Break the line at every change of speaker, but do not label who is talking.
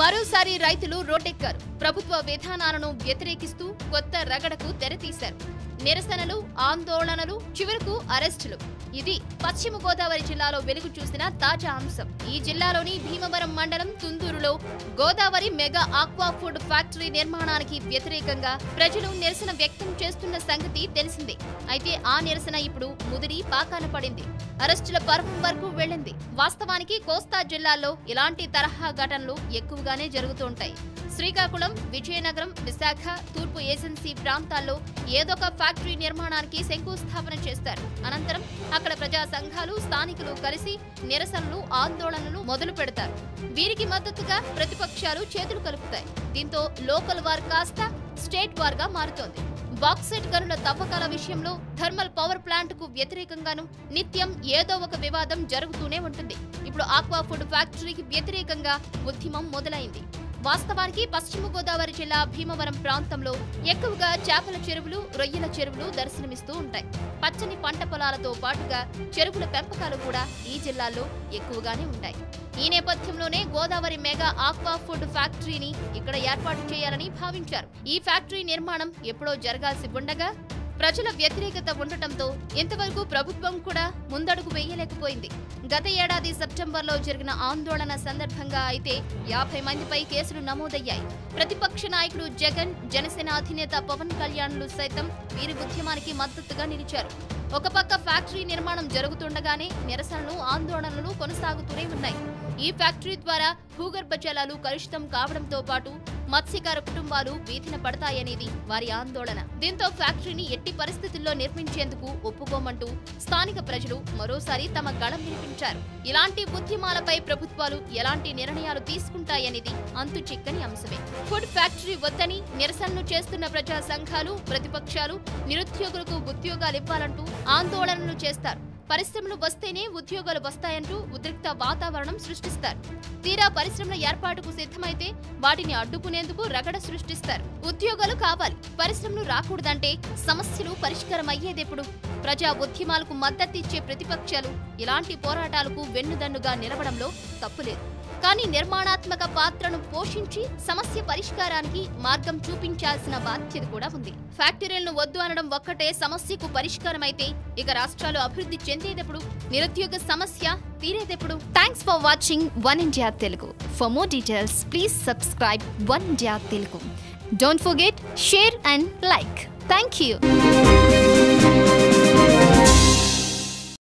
మరోసారి రైతులు రోడ్డెక్కారు ప్రభుత్వ విధానాలను వ్యతిరేకిస్తూ కొత్త రగడకు తెరతీశారు నిరసనలు ఆందోళనలు చివరకు అరెస్టులు ఇది పశ్చిమ గోదావరి జిల్లాలో వెలుగు చూసిన తాజా అంశం ఈ జిల్లాలోని భీమవరం మండలం తుందూరులో Godavari mega aqua food factory నిర్మాణానికి వ్యతిరేకంగా ప్రజలు నిరసన వ్యక్తం చేస్తున్న సంగతి తెలిసిందే అయితే ఆ నిరసన ఇప్పుడు ముదిరి పాకాన పడింది అరెస్టుల పర్వం వరకు వెళ్ళింది వాస్తవానికి కోస్తా జిల్లాల్లో ఇలాంటి తరహా ఘటనలు ఎక్కువగానే జరుగుతుంటాయి శ్రీకాకుళం విజయనగరం విశాఖ తూర్పు ఏజెన్సీ ప్రాంతాల్లో ఏదొక ఫ్యాక్టరీ నిర్మాణానికి శంకుస్థాపన చేస్తారు అనంతరం అక్కడ ప్రజా సంఘాలు స్థానికులు కలిసి నిరసనలు ఆందోళనలు మొదలు పెడతారు వీరికి మద్దతుగా ప్రతిపక్షాలు చేతులు కలుపుతాయి దీంతో లోకల్ వార్ కాస్త స్టేట్ వార్ గా మారుతోంది బాక్సైట్ గనుల తవ్వకాల విషయంలో థర్మల్ పవర్ ప్లాంట్ కు వ్యతిరేకంగాను నిత్యం ఏదో ఒక వివాదం జరుగుతూనే ఉంటుంది ఇప్పుడు ఆక్వా ఫుడ్ ఫ్యాక్టరీకి వ్యతిరేకంగా ఉద్యమం మొదలైంది వాస్తవానికి పశ్చిమ గోదావరి జిల్లా భీమవరం ప్రాంతంలో ఎక్కువగా చేపల చెరువులు రొయ్యల చెరువులు దర్శనమిస్తూ ఉంటాయి పచ్చని పంట పొలాలతో పాటుగా చెరువుల పెంపకాలు కూడా ఈ జిల్లాల్లో ఎక్కువగానే ఉంటాయి ఈ నేపథ్యంలోనే గోదావరి మెగా ఆక్వా ఫుడ్ ఫ్యాక్టరీని ఇక్కడ ఏర్పాటు చేయాలని భావించారు ఈ ఫ్యాక్టరీ నిర్మాణం ఎప్పుడో జరగాల్సి ఉండగా ప్రజల వ్యతిరేకత ఉండటంతో ఇంతవరకు ప్రభుత్వం కూడా ముందడుగు వేయలేకపోయింది గత ఏడాది సెప్టెంబర్లో జరిగిన ఆందోళన సందర్భంగా అయితే యాభై మందిపై కేసులు నమోదయ్యాయి ప్రతిపక్ష నాయకుడు జగన్ జనసేన అధినేత పవన్ కళ్యాణ్లు సైతం వీరి ఉద్యమానికి మద్దతుగా నిలిచారు ఒక పక్క ఫ్యాక్టరీ నిర్మాణం జరుగుతుండగానే నిరసనలు ఆందోళనలు కొనసాగుతూనే ఉన్నాయి ఈ ఫ్యాక్టరీ ద్వారా భూగర్భ జలాలు కలుషితం కావడంతో పాటు మత్స్యకార కుటుంబాలు వీధిన పడతాయనేది వారి ఆందోళన దీంతో ఫ్యాక్టరీని ఎట్టి పరిస్థితుల్లో నిర్మించేందుకు ఒప్పుకోమంటూ స్థానిక ప్రజలు మరోసారి తమ గళం వినిపించారు ఇలాంటి ఉద్యమాలపై ప్రభుత్వాలు ఎలాంటి నిర్ణయాలు తీసుకుంటాయనేది అంతు చిక్కని అంశమే ఫుడ్ ఫ్యాక్టరీ వద్దని నిరసనలు చేస్తున్న ప్రజా సంఘాలు ప్రతిపక్షాలు నిరుద్యోగులకు ఉద్యోగాలు ఇవ్వాలంటూ ఆందోళనలు చేస్తారు పరిశ్రమలు వస్తేనే ఉద్యోగాలు వస్తాయంటూ ఉద్రిక్త వాతావరణం సృష్టిస్తారు తీరా పరిశ్రమల ఏర్పాటుకు సిద్ధమైతే వాటిని అడ్డుకునేందుకు రగడ సృష్టిస్తారు ఉద్యోగాలు కావాలి పరిశ్రమలు రాకూడదంటే సమస్యలు పరిష్కారం అయ్యేదెప్పుడు ప్రజా ఉద్యమాలకు మద్దతిచ్చే ప్రతిపక్షాలు ఇలాంటి పోరాటాలకు వెన్నుదన్నుగా నిలవడంలో తప్పులేదు కానీ నిర్మాణాత్మక పాత్రను పోషించి సమస్య పరిష్కారానికి మార్గం చూపించాల్సిన బాధ్యత కూడా ఉంది ఫ్యాక్టరీలను వద్దు అనడం ఒక్కటే సమస్యకు పరిష్కారమైతే ఇక రాష్ట్రాలు అభివృద్ధి చెందేటప్పుడు నిరుద్యోగ సమస్య తీరేదెప్పుడు thanks for watching One India Telugu for more details please subscribe One India Telugu don't forget share and like thank you